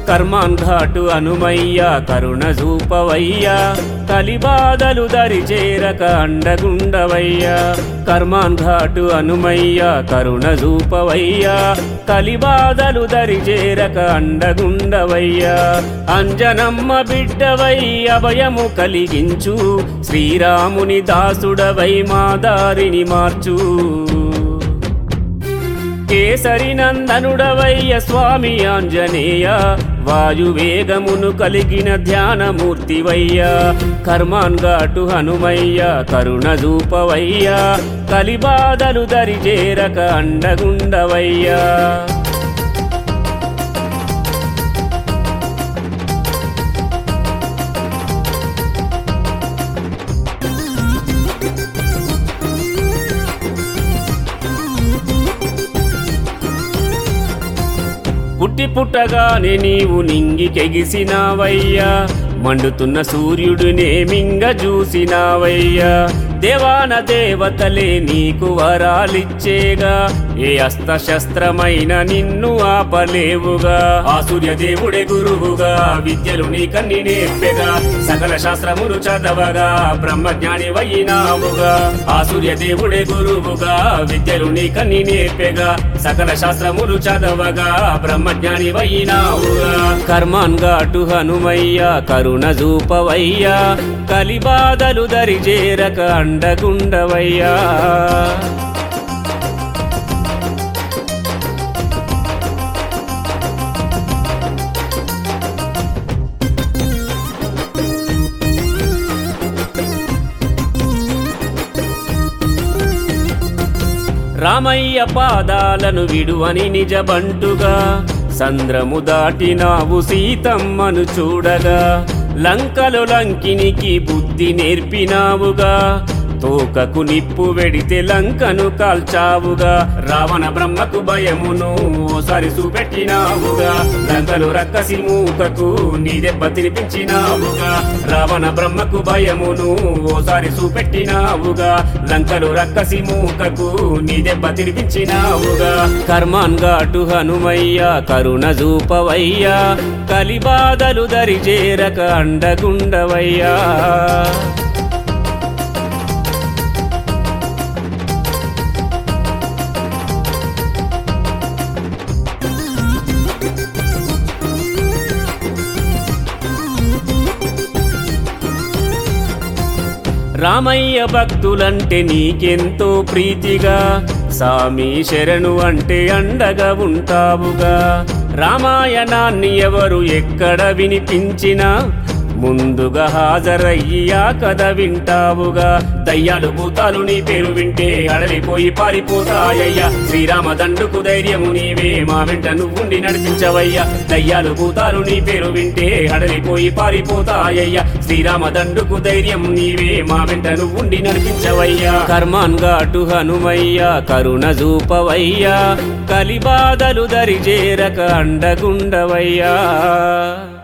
కర్మాన్ ఘాటు అనుమయ్య కరుణ చూపవయ్యా కలిబాధలు దరి చేరక అండగుండవయ్యా కర్మాన్ ఘాటు అనుమయ్య కరుణ చూపవయ్యా కలిబాధలు దరి చేరక అండగుండవయ్యా అంజనమ్మ బిడ్డవై అభయము కలిగించు శ్రీరాముని దాసుడవై మా దారిని మార్చు కేసరి నందనుడవయ్య స్వామి ఆంజనేయ వాయువేగమును కలిగిన ధ్యానమూర్తివయ్య కర్మాన్ ఘాటు హనుమయ్య కరుణ చూపవయ్య కలిబాధలు దరిజేరక అండగుండవయ్యా పుట్టి పుట్టగానే నీవు నింగికెగిసినావయ్యా మండుతున్న సూర్యుడినే మింగ చూసినావయ్యా దేవాన దేవతలే నీకు వరాలిచ్చేగా ఏ అస్త శస్త్రమైన నిన్ను ఆపలేవుగా ఆ సూర్య దేవుడే గురువుగా విద్యలు నీకన్ని నేర్పెగా సకల శాస్త్రములు చదవగా బ్రహ్మజ్ఞాని వయ్యినావుగా ఆ సూర్య దేవుడే గురువుగా విద్యలు నీకన్ని నేర్పెగా సకల శాస్త్రములు చదవగా బ్రహ్మజ్ఞాని వయ్యినావుగా కర్మాన్ ఘాటు హనుమయ్య కరుణ చూపవయ్యా కలిబాధలు దరిజేరక అండగుండవయ్యా రామయ్య పాదాలను విడువని నిజబంటుగా సంద్రము దాటినావు సీతమ్మను చూడగా లంకలు లంకినికి బుద్ధి నేర్పినావుగా తోకకు నిప్పు వెడితే లంకను కాల్చావుగా రావణ బ్రహ్మకు భయమును ఓసారి చూపెట్టినావుగా లంకలు రక్కసి మూకకు నీ దెబ్బ తినిపించినావుగా రావణ బ్రహ్మకు భయమును ఓసారి చూపెట్టినావుగా లంకలు రక్కసి మూకకు నీ దెబ్బ తినిపించినావుగా కర్మాన్ ఘాటు హనుమయ్య కరుణ చూపవయ్యా కలిబాధలు దరిజేరక అండగుండవయ్యా రామయ్య భక్తులంటే నీకెంతో ప్రీతిగా సామి శరణు అంటే అండగా ఉంటావుగా రామాయణాన్ని ఎవరు ఎక్కడ వినిపించినా ముందుగా హాజరయ్యి ఆ కథ వింటావుగా దయ్యాలు భూతాలు నీ పేరు వింటే అడలిపోయి పారిపోతాయ్యా శ్రీరామ దండుకు ధైర్యము నీవే మా వెంట నువ్వుండి నడిపించవయ్యా దయ్యాలు భూతాలు నీ పేరు వింటే అడలిపోయి పారిపోతాయ్యా శ్రీరామ దండుకు ధైర్యం నీవే మా వెంట నువ్వుండి నడిపించవయ్యా కర్మాన్ ఘాటు హనుమయ్య కరుణ చూపవయ్యా కలిబాధలు దరిజేరక అండగుండవయ్యా